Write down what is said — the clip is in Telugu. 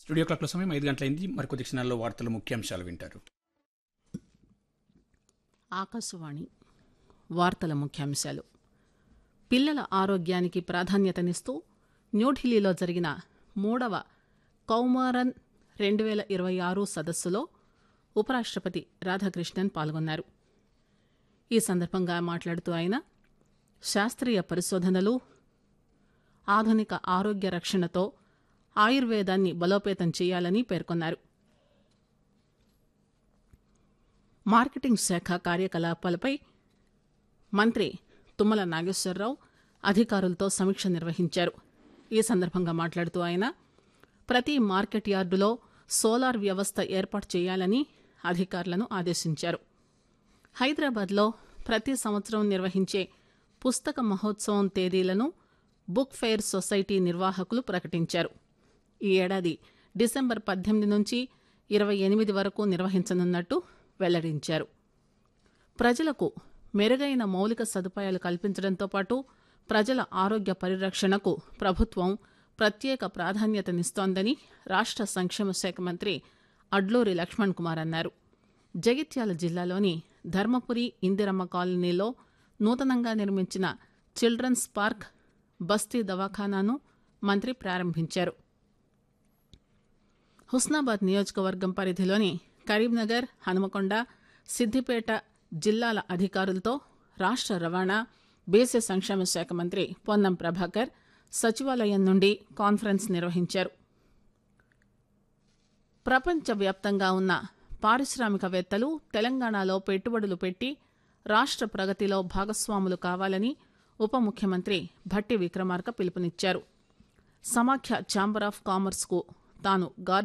స్టూడియో క్లాక్ల సమయం ఐదు గంటలైంది మరికొద్ది క్షణాల్లో వార్తల ముఖ్యాంశాలు వింటారు ఆకాశవాణి వార్తల ముఖ్యాంశాలు పిల్లల ఆరోగ్యానికి ప్రాధాన్యతనిస్తూ న్యూఢిల్లీలో జరిగిన మూడవ కౌమారన్ రెండు వేల ఇరవై ఆరు సదస్సులో ఉపరాష్ట్రపతి రాధాకృష్ణన్ పాల్గొన్నారు ఈ సందర్భంగా మాట్లాడుతూ ఆయన శాస్త్రీయ పరిశోధనలు ఆధునిక ఆరోగ్య రక్షణతో ఆయుర్వేదాన్ని బలోపేతం చేయాలని పేర్కొన్నారు మార్కెటింగ్ శాఖ కార్యకలాపాలపై మంత్రి తుమ్మల నాగేశ్వరరావు అధికారులతో సమీక్ష నిర్వహించారు ఈ సందర్భంగా మాట్లాడుతూ ఆయన ప్రతి మార్కెట్ యార్డులో సోలార్ వ్యవస్థ ఏర్పాటు చేయాలని అధికారులను ఆదేశించారు హైదరాబాద్లో ప్రతి సంవత్సరం నిర్వహించే పుస్తక మహోత్సవం తేదీలను బుక్ ఫెయిర్ సొసైటీ నిర్వాహకులు ప్రకటించారు ఈ ఏడాది డిసెంబర్ పద్దెనిమిది నుంచి ఇరవై ఎనిమిది వరకు నిర్వహించనున్నట్టు వెల్లడించారు ప్రజలకు మెరుగైన మౌలిక సదుపాయాలు కల్పించడంతో పాటు ప్రజల ఆరోగ్య పరిరక్షణకు ప్రభుత్వం ప్రత్యేక ప్రాధాన్యతనిస్తోందని రాష్ట్ర సంక్షేమ శాఖ మంత్రి అడ్లూరి లక్ష్మణ్ కుమార్ అన్నారు జగిత్యాల జిల్లాలోని ధర్మపురి ఇందిరమ్మ కాలనీలో నూతనంగా నిర్మించిన చిల్డ్రన్స్ పార్క్ బస్తీ దవాఖానాను మంత్రి ప్రారంభించారు హుస్నాబాద్ నియోజకవర్గం పరిధిలోని కరీంనగర్ హనుమకొండ సిద్దిపేట జిల్లాల అధికారులతో రాష్ట్ర రవాణా బీసీ సంక్షేమ శాఖ మంత్రి పొన్నం ప్రభాకర్ సచివాలయం నుండి కాన్ఫరెన్స్ నిర్వహించారు ప్రపంచవ్యాప్తంగా ఉన్న పారిశ్రామికవేత్తలు తెలంగాణలో పెట్టుబడులు పెట్టి రాష్ట్ర ప్రగతిలో భాగస్వాములు కావాలని ఉప ముఖ్యమంత్రి భట్టి విక్రమార్క పిలుపునిచ్చారు సమాఖ్య ఛాంబర్ ఆఫ్ కామర్స్కు తాను గార్డ్